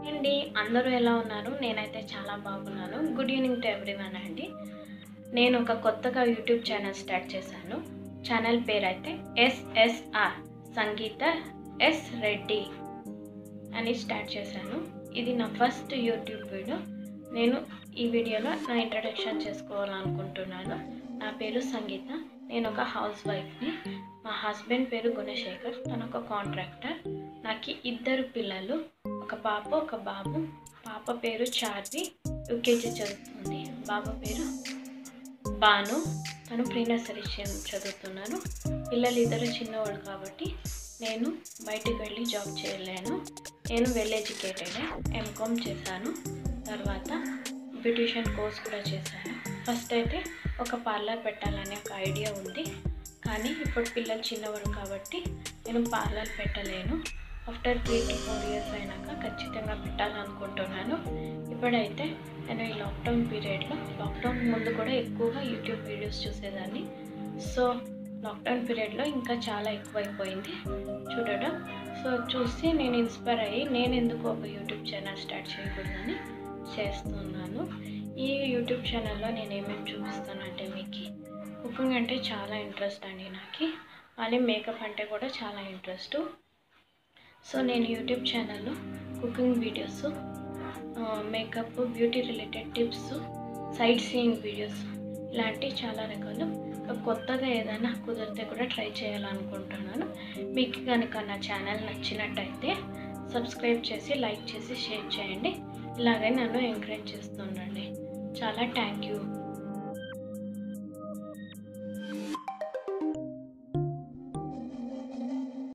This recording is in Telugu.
అండి అందరూ ఎలా ఉన్నారు నేనైతే చాలా బాగున్నాను గుడ్ ఈవినింగ్ టు ఎవ్రీవన్ అండి నేను ఒక కొత్తగా యూట్యూబ్ ఛానల్ స్టార్ట్ చేశాను ఛానల్ పేరు అయితే ఎస్ఎస్ఆర్ సంగీత ఎస్ రెడ్డి అని స్టార్ట్ చేశాను ఇది నా ఫస్ట్ యూట్యూబ్ వీడియో నేను ఈ వీడియోలో నా ఇంట్రడక్షన్ చేసుకోవాలనుకుంటున్నాను నా పేరు సంగీత నేను ఒక హౌస్ వైఫ్ని మా హస్బెండ్ పేరు గుణశేఖర్ తను ఒక కాంట్రాక్టర్ నాకు ఇద్దరు పిల్లలు ఒక పాప ఒక బాబు పాప పేరు చార్వి యూకేజీ చదువుతుంది బాబు పేరు బాను తను ప్రీ నర్సరీ చ- చదువుతున్నాను పిల్లలు ఇద్దరు చిన్నవాళ్ళు కాబట్టి నేను బయటికి వెళ్ళి జాబ్ చేయలేను నేను వెల్ ఎడ్యుకేటెడ్ ఎంకామ్ చేశాను తర్వాత బ్యూటిషియన్ కోర్స్ కూడా చేశాను ఫస్ట్ అయితే ఒక పార్లర్ పెట్టాలనే ఒక ఐడియా ఉంది కానీ ఇప్పుడు పిల్లలు చిన్నవారు కాబట్టి నేను పార్లర్ పెట్టలేను after three to four years అయినాక ఖచ్చితంగా పెట్టాలనుకుంటున్నాను ఇప్పుడైతే నేను ఈ లాక్డౌన్ పీరియడ్లో లాక్డౌన్ ముందు కూడా ఎక్కువగా యూట్యూబ్ వీడియోస్ చూసేదాన్ని సో లాక్డౌన్ పీరియడ్లో ఇంకా చాలా ఎక్కువైపోయింది చూడడం సో చూసి నేను ఇన్స్పైర్ అయ్యి నేను ఎందుకు ఒక యూట్యూబ్ ఛానల్ స్టార్ట్ చేయకూడదని చేస్తున్నాను ఈ యూట్యూబ్ ఛానల్లో నేను ఏమేమి చూపిస్తానంటే మీకు కుకింగ్ అంటే చాలా ఇంట్రెస్ట్ అండి నాకు మళ్ళీ మేకప్ అంటే కూడా చాలా ఇంట్రెస్ట్ సో నేను యూట్యూబ్ ఛానల్లో cooking videos makeup beauty related tips sightseeing videos ఇలాంటి చాలా రకాలు ఇంకా కొత్తగా ఏదైనా కుదిరితే కూడా ట్రై చేయాలనుకుంటున్నాను మీకు కనుక నా ఛానల్ నచ్చినట్టయితే సబ్స్క్రైబ్ చేసి లైక్ చేసి షేర్ చేయండి ఇలాగే నన్ను ఎంకరేజ్ చేస్తుండండి చాలా థ్యాంక్ యూ